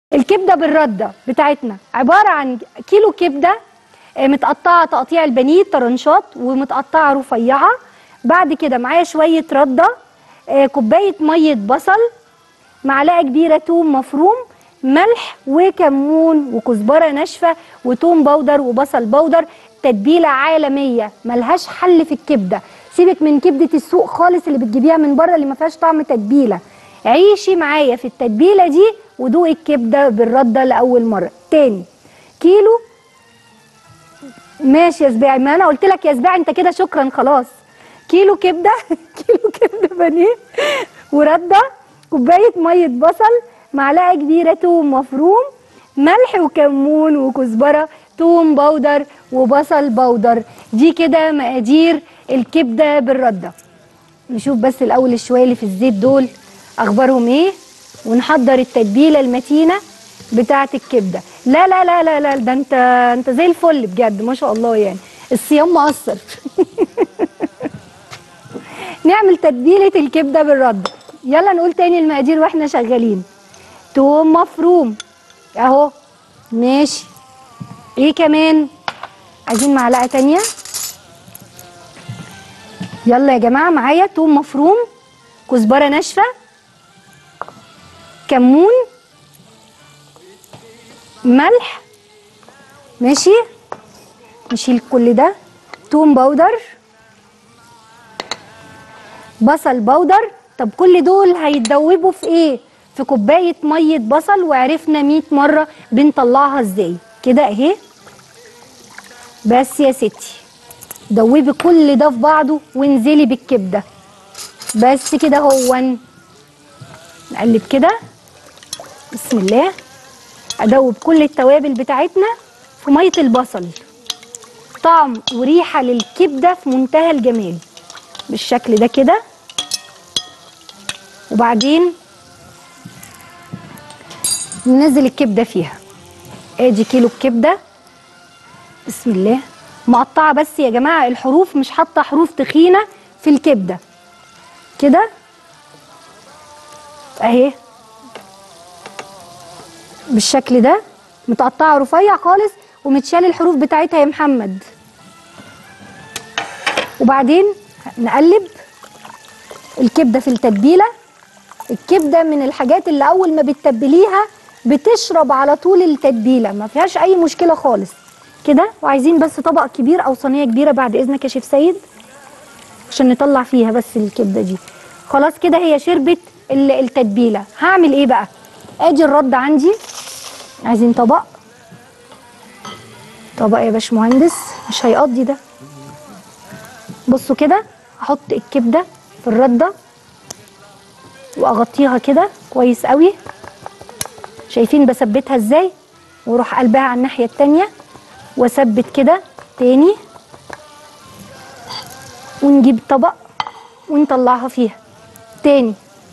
الكبده بالرده بتاعتنا عباره عن كيلو كبده آه، متقطعه تقطيع البانيه طرنشات ومتقطعه رفيعه بعد كده معايا شويه رده آه، كوبايه ميه بصل معلقه كبيره توم مفروم ملح وكمون وكزبره ناشفه وتوم بودر وبصل بودر تتبيله عالميه ملهاش حل في الكبده سيبك من كبده السوق خالص اللي بتجيبيها من بره اللي ما فيهاش طعم تتبيله عيشي معايا في التتبيله دي ودوقي الكبده بالرده لاول مره تاني كيلو ماشي يا سباعي ما انا قلت لك يا سباعي انت كده شكرا خلاص كيلو كبده كيلو كبده بانيه ورده كوبايه ميه بصل معلقه كبيره توم مفروم ملح وكمون وكزبره توم بودر وبصل بودر دي كده مقادير الكبده بالرده نشوف بس الاول الشويه اللي في الزيت دول اخبارهم ايه ونحضر التتبيله المتينه بتاعه الكبده لا لا لا لا لا ده انت انت زي الفل بجد ما شاء الله يعني الصيام مقصر نعمل تتبيله الكبده بالرده يلا نقول تاني المقادير واحنا شغالين توم مفروم اهو ماشي ايه كمان عايزين معلقه تانية يلا يا جماعه معايا توم مفروم كزبره ناشفه كمون ملح ماشي نشيل كل ده توم بودر بصل بودر طب كل دول هيتدوبوا في ايه في كوبايه ميه بصل وعرفنا 100 مره بنطلعها ازاي كده اهي بس يا ستي دوبي كل ده في بعضه وانزلي بالكبده بس كده هو نقلب كده بسم الله ادوب كل التوابل بتاعتنا في ميه البصل طعم وريحه للكبده في منتهى الجمال بالشكل ده كده وبعدين ننزل الكبده فيها ادي كيلو الكبده بسم الله مقطعه بس يا جماعه الحروف مش حاطه حروف تخينه في الكبده كده اهي بالشكل ده متقطعه رفيع خالص ومتشال الحروف بتاعتها يا محمد وبعدين نقلب الكبده في التتبيله الكبده من الحاجات اللي اول ما بتتبليها بتشرب على طول التتبيله ما فيهاش اي مشكله خالص كده وعايزين بس طبق كبير او صينيه كبيره بعد اذنك يا شيف سيد عشان نطلع فيها بس الكبده دي خلاص كده هي شربت ال- التتبيله هعمل ايه بقى ادي الرد عندي عايزين طبق طبق يا باشمهندس مش هيقضي ده بصوا كده احط الكبده في الرده واغطيها كده كويس قوي شايفين بثبتها ازاي واروح قلبها على الناحيه التانيه واثبت كده تاني ونجيب طبق ونطلعها فيها تاني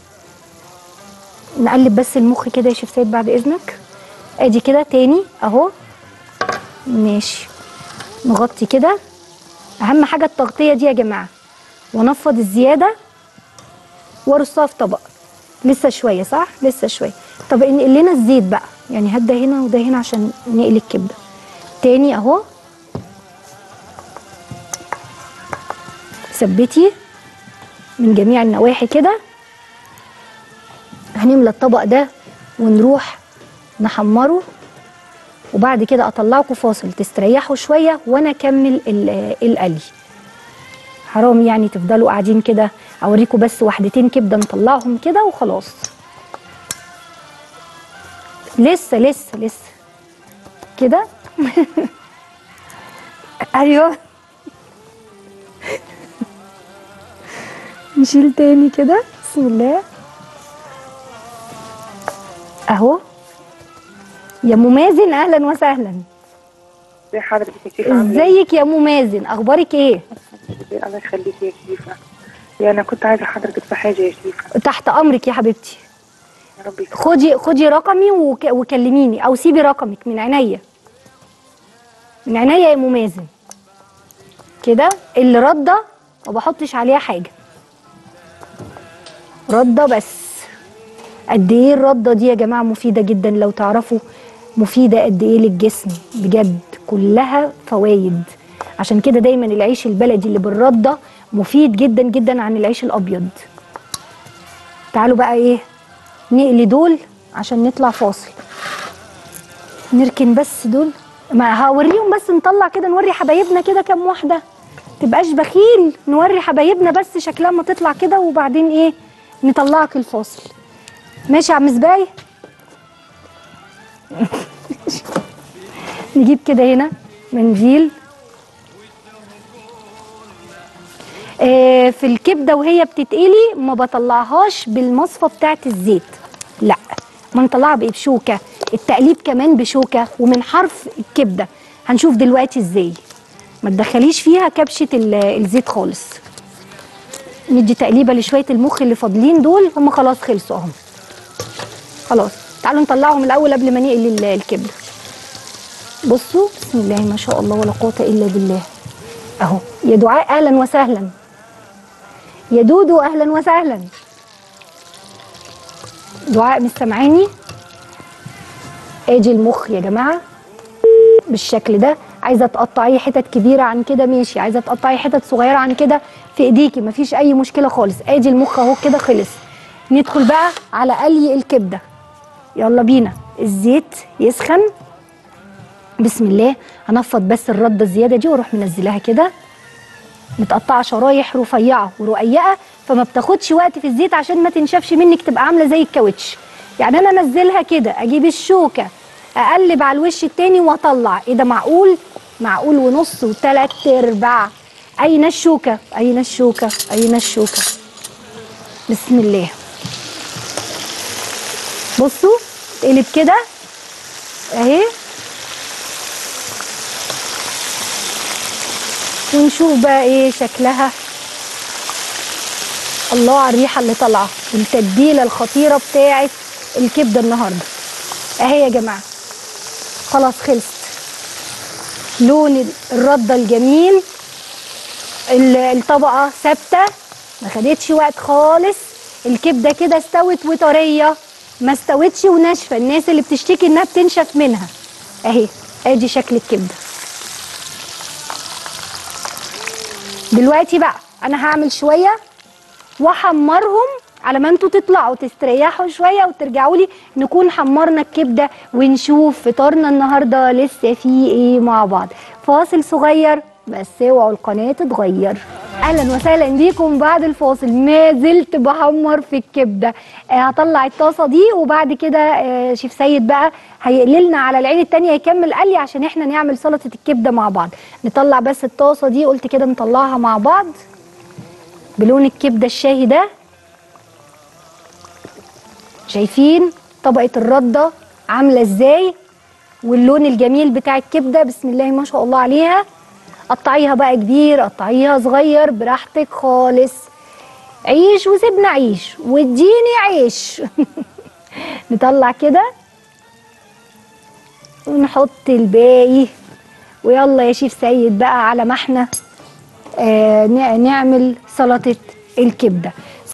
نقلب بس المخ كده يا شيف سيد بعد اذنك ادي كده تاني اهو ماشي نغطي كده اهم حاجه التغطيه دي يا جماعه وانفض الزياده وارصها في طبق لسه شويه صح لسه شويه طب نقل لنا الزيت بقى يعني هات ده هنا وده هنا عشان نقلي الكبده تاني اهو ثبتي من جميع النواحي كده هنملى الطبق ده ونروح نحمره وبعد كده اطلعكم فاصل تستريحوا شويه وانا اكمل ال- القلي حرام يعني تفضلوا قاعدين كده اوريكم بس واحدتين كبده نطلعهم كده وخلاص لسه لسه لسه كده ايوه نشيل تاني كده بسم الله اهو يا ام مازن اهلا وسهلا ازي حضرتك يا شيخة عاملة ايه؟ ازيك يا ام مازن اخبارك ايه الله يخليك يا شيخة يا انا كنت عايزة حضرتك في حاجة يا شيخة تحت امرك يا حبيبتي يا رب يخليك خدي خدي رقمي وك... وكلميني او سيبي رقمك من عينيا من عينيا يا ام مازن كده اللي رده ما بحطش عليها حاجه رده بس قد ايه الرده دي يا جماعه مفيده جدا لو تعرفوا مفيده قد ايه للجسم بجد كلها فوايد عشان كده دايما العيش البلدي اللي بالرده مفيد جدا جدا عن العيش الابيض تعالوا بقى ايه نقلي دول عشان نطلع فاصل نركن بس دول ما هوريهم بس نطلع كده نوري حبايبنا كده كام واحده تبقاش بخيل نوري حبايبنا بس شكلها ما تطلع كده وبعدين ايه نطلعك الفاصل ماشي يا عم زباي نجيب كده هنا منديل آه، في الكبده وهي بتتقلي ما بطلعهاش بالمصفى بتاعه الزيت لا ما نطلعها بايه بشوكه التقليب كمان بشوكه ومن حرف الكبده هنشوف دلوقتي ازاي ما تدخليش فيها كبشه ال- الزيت خالص ندي تقليبه لشويه المخ اللي فاضلين دول هم خلاص خلصوا اهم خلاص تعالوا نطلعهم الاول قبل ما نقلي ال- الكبده بصوا بسم الله ما شاء الله ولا قوه الا بالله اهو يا دعاء اهلا وسهلا يا دودو اهلا وسهلا دعاء مش سامعاني ادي المخ يا جماعه بالشكل ده عايزه تقطعيه حتت كبيره عن كده ماشي عايزه تقطعي حتت صغيره عن كده في ايديكي مفيش اي مشكله خالص ادي المخ اهو كده خلص ندخل بقى على قلي الكبده يلا بينا الزيت يسخن بسم الله هنفض بس الرده الزياده دي واروح منزلاها كده متقطعه شرايح رفيعه ورقيقه فما بتاخدش وقت في الزيت عشان ما تنشفش منك تبقى عامله زي الكاوتش يعني انا انزلها كده اجيب الشوكه اقلب على الوش التاني واطلع ايه ده معقول معقول ونص وتلات ارباع اين الشوكه اين الشوكه اين الشوكه بسم الله بصوا تقلب كده اهي ونشوف بقى ايه شكلها الله على الريحه اللي طالعه والتتبيله الخطيره بتاعه الكبده النهارده اهي يا جماعه خلاص خلصت لون الرده الجميل ال- الطبقه ثابته ما خدتش وقت خالص الكبده كده استوت وطريه ما استوتش وناشفه الناس اللي بتشتكي انها بتنشف منها اهي ادي شكل الكبده دلوقتي بقى انا هعمل شويه واحمرهم على ما انتوا تطلعوا تستريحوا شويه وترجعوا لي نكون حمرنا الكبده ونشوف فطارنا النهارده لسه فيه ايه مع بعض فاصل صغير بس اوعوا القناه تتغير اهلا وسهلا بيكم بعد الفاصل ما زلت بحمر في الكبده آه هطلع الطاسه دي وبعد كده آه شيف سيد بقى هيقللنا على العين التانية يكمل قلي عشان احنا نعمل سلطه الكبده مع بعض نطلع بس الطاسه دي قلت كده نطلعها مع بعض بلون الكبده الشاهي ده شايفين طبقه الرده عامله ازاي واللون الجميل بتاع الكبده بسم الله ما شاء الله عليها قطعيها بقى كبير قطعيها صغير براحتك خالص عيش وسيبنا عيش واديني عيش نطلع كده ونحط الباقي ويلا يا شيف سيد بقى على ما احنا آه نع- نعمل سلطه الكبده